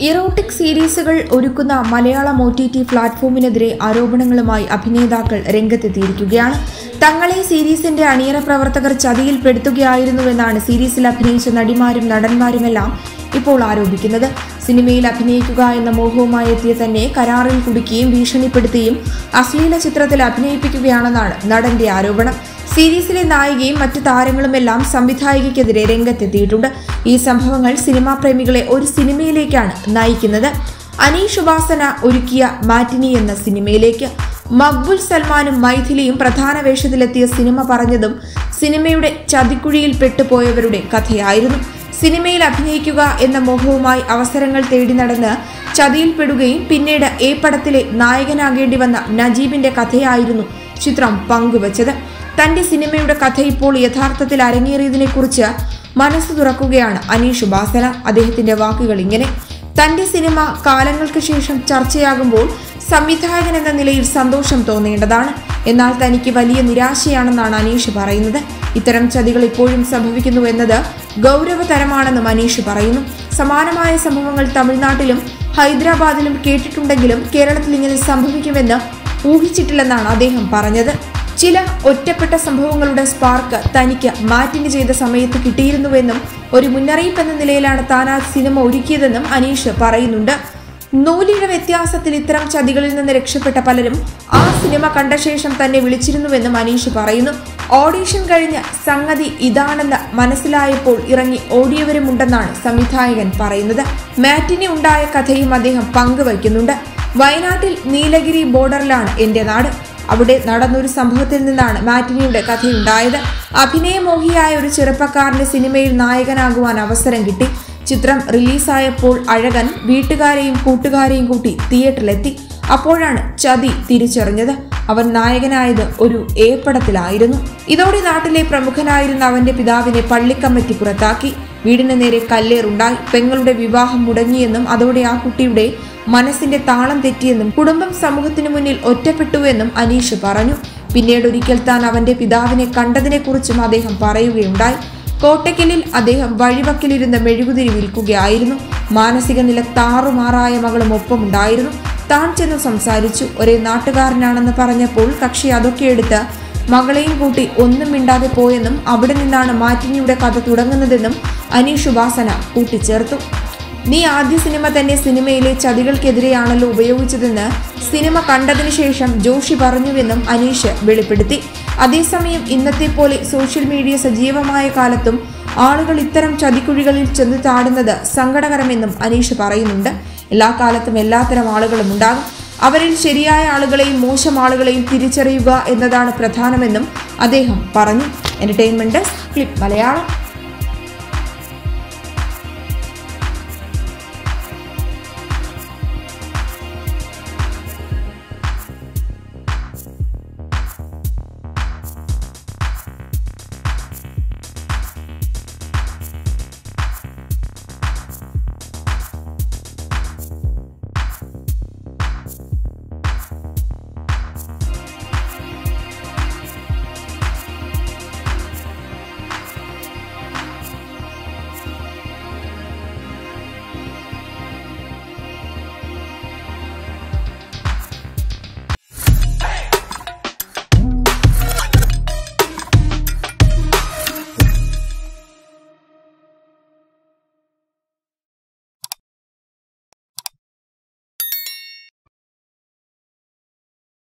erotic സീരീസുകൾ ഒരുക്കുന്ന Malayalam O T T പ്ലാറ്റ്ഫോമിനെതിരെ ആരോപണങ്ങളുമായി അഭിനേതാക്കൾ രംഗത്തെത്തിയിരിക്കുകയാണ് തങ്ങളെ സീരീസിന്റെ അണിയറ പ്രവർത്തകർ ചതിയിൽപ്പെടുത്തുകയായിരുന്നുവെന്നാണ് സീരീസിൽ അഭിനയിച്ച നടിമാരും നടന്മാരുമെല്ലാം ഇപ്പോൾ ആരോപിക്കുന്നത് സിനിമയിൽ അഭിനയിക്കുക എന്ന മോഹവുമായി എത്തിയ തന്നെ കരാറിൽ കുടുക്കിയും ഭീഷണിപ്പെടുത്തിയും അശ്ലീല ചിത്രത്തിൽ അഭിനയിപ്പിക്കുകയാണെന്നാണ് നടന്റെ ആരോപണം സീരീസിലെ നായികയും മറ്റു താരങ്ങളുമെല്ലാം സംവിധായകയ്ക്കെതിരെ രംഗത്തെത്തിയിട്ടുണ്ട് ഈ സംഭവങ്ങൾ സിനിമാ പ്രേമികളെ ഒരു സിനിമയിലേക്കാണ് നയിക്കുന്നത് അനീഷ് ഉപാസന ഒരുക്കിയ മാറ്റിനി എന്ന സിനിമയിലേക്ക് മക്ബുൽ സൽമാനും മൈഥിലിയും പ്രധാന വേഷത്തിലെത്തിയ സിനിമ പറഞ്ഞതും സിനിമയുടെ ചതിക്കുഴിയിൽ പെട്ടുപോയവരുടെ കഥയായിരുന്നു സിനിമയിൽ അഭിനയിക്കുക എന്ന മോഹവുമായി അവസരങ്ങൾ തേടി നടന്ന് ചതിയിൽപ്പെടുകയും പിന്നീട് ഏ പടത്തിലെ നായകനാകേണ്ടി വന്ന നജീബിന്റെ കഥയായിരുന്നു ചിത്രം പങ്കുവച്ചത് തന്റെ സിനിമയുടെ കഥ ഇപ്പോൾ യഥാർത്ഥത്തിൽ അരങ്ങേറിയതിനെക്കുറിച്ച് മനസ്സ് തുറക്കുകയാണ് അനീഷ് ഉപാസന അദ്ദേഹത്തിന്റെ വാക്കുകൾ ഇങ്ങനെ തന്റെ സിനിമ കാലങ്ങൾക്ക് ശേഷം ചർച്ചയാകുമ്പോൾ സംവിധായകൻ എന്ന നിലയിൽ സന്തോഷം തോന്നേണ്ടതാണ് എന്നാൽ തനിക്ക് വലിയ നിരാശയാണെന്നാണ് അനീഷ് പറയുന്നത് ഇത്തരം ചതികൾ ഇപ്പോഴും സംഭവിക്കുന്നു എന്നത് ഗൗരവതരമാണെന്നും അനീഷ് പറയുന്നു സമാനമായ സംഭവങ്ങൾ തമിഴ്നാട്ടിലും ഹൈദരാബാദിലും കേട്ടിട്ടുണ്ടെങ്കിലും കേരളത്തിൽ ഇങ്ങനെ സംഭവിക്കുമെന്ന് ഊഹിച്ചിട്ടില്ലെന്നാണ് അദ്ദേഹം പറഞ്ഞത് ചില ഒറ്റപ്പെട്ട സംഭവങ്ങളുടെ സ്പാർക്ക് തനിക്ക് മാറ്റിന് ചെയ്ത സമയത്ത് കിട്ടിയിരുന്നുവെന്നും ഒരു മുന്നറിയിപ്പ് എന്ന നിലയിലാണ് താൻ ആ സിനിമ ഒരുക്കിയതെന്നും അനീഷ് പറയുന്നുണ്ട് നൂലിഴ വ്യത്യാസത്തിൽ ഇത്തരം ചതികളിൽ നിന്ന് രക്ഷപ്പെട്ട പലരും ആ സിനിമ കണ്ട ശേഷം തന്നെ വിളിച്ചിരുന്നുവെന്നും അനീഷ് പറയുന്നു ഓഡീഷൻ കഴിഞ്ഞ് സംഗതി ഇതാണെന്ന് മനസ്സിലായപ്പോൾ ഇറങ്ങി ഓടിയവരുമുണ്ടെന്നാണ് സംവിധായകൻ പറയുന്നത് മാറ്റിനി ഉണ്ടായ കഥയും അദ്ദേഹം പങ്കുവയ്ക്കുന്നുണ്ട് വയനാട്ടിൽ നീലഗിരി ബോർഡറിലാണ് എന്റെ നാട് അവിടെ നടന്നൊരു സംഭവത്തിൽ നിന്നാണ് മാറ്റിനിയുടെ കഥയുണ്ടായത് അഭിനയമോഹിയായ ഒരു ചെറുപ്പക്കാരന്റെ സിനിമയിൽ നായകനാകുവാൻ അവസരം കിട്ടി ചിത്രം റിലീസായപ്പോൾ അഴകൻ വീട്ടുകാരെയും കൂട്ടുകാരെയും കൂട്ടി തിയേറ്ററിലെത്തി അപ്പോഴാണ് ചതി തിരിച്ചറിഞ്ഞത് അവൻ നായകനായത് ഒരു ഏപ്പടത്തിലായിരുന്നു ഇതോടെ നാട്ടിലെ പ്രമുഖനായിരുന്ന അവന്റെ പിതാവിനെ പള്ളിക്കമ്മിറ്റി പുറത്താക്കി വീടിന് നേരെ കല്ലേറുണ്ടായി പെങ്ങളുടെ വിവാഹം മുടങ്ങിയെന്നും അതോടെ ആ കുട്ടിയുടെ മനസ്സിന്റെ താളം തെറ്റിയെന്നും കുടുംബം സമൂഹത്തിനു മുന്നിൽ ഒറ്റപ്പെട്ടുവെന്നും അനീഷ് പറഞ്ഞു പിന്നീട് ഒരിക്കൽ താൻ അവന്റെ പിതാവിനെ കണ്ടതിനെക്കുറിച്ചും അദ്ദേഹം പറയുകയുണ്ടായി കോട്ടയ്ക്കലിൽ അദ്ദേഹം വഴിവക്കിലിരുന്ന് മെഴുകുതിരി വിൽക്കുകയായിരുന്നു മാനസിക നില താറുമാറായ മകളും ഒപ്പമുണ്ടായിരുന്നു താൻ ചെന്ന് സംസാരിച്ചു ഒരേ നാട്ടുകാരനാണെന്ന് പറഞ്ഞപ്പോൾ കക്ഷി അതൊക്കെ എടുത്ത് മകളെയും കൂട്ടി ഒന്നും മിണ്ടാതെ പോയെന്നും അവിടെ നിന്നാണ് മാറ്റിനിയുടെ കഥ തുടങ്ങുന്നതെന്നും അനീഷ് ഉപാസന കൂട്ടിച്ചേർത്തു നീ ആദ്യ സിനിമ തന്നെ സിനിമയിലെ ചതികൾക്കെതിരെയാണല്ലോ ഉപയോഗിച്ചതെന്ന് സിനിമ കണ്ടതിനു ശേഷം ജോഷി പറഞ്ഞുവെന്നും അനീഷ് വെളിപ്പെടുത്തി അതേസമയം ഇന്നത്തെ പോലെ സോഷ്യൽ മീഡിയ സജീവമായ കാലത്തും ആളുകൾ ഇത്തരം ചതിക്കുഴികളിൽ ചെന്ന് ചാടുന്നത് സങ്കടകരമെന്നും അനീഷ് പറയുന്നുണ്ട് എല്ലാ കാലത്തും എല്ലാത്തരം ആളുകളും ഉണ്ടാകും അവരിൽ ശരിയായ ആളുകളെയും മോശം ആളുകളെയും തിരിച്ചറിയുക എന്നതാണ് പ്രധാനമെന്നും അദ്ദേഹം പറഞ്ഞു എന്റർടൈൻമെന്റ് ക്ലിപ്പ് മലയാളം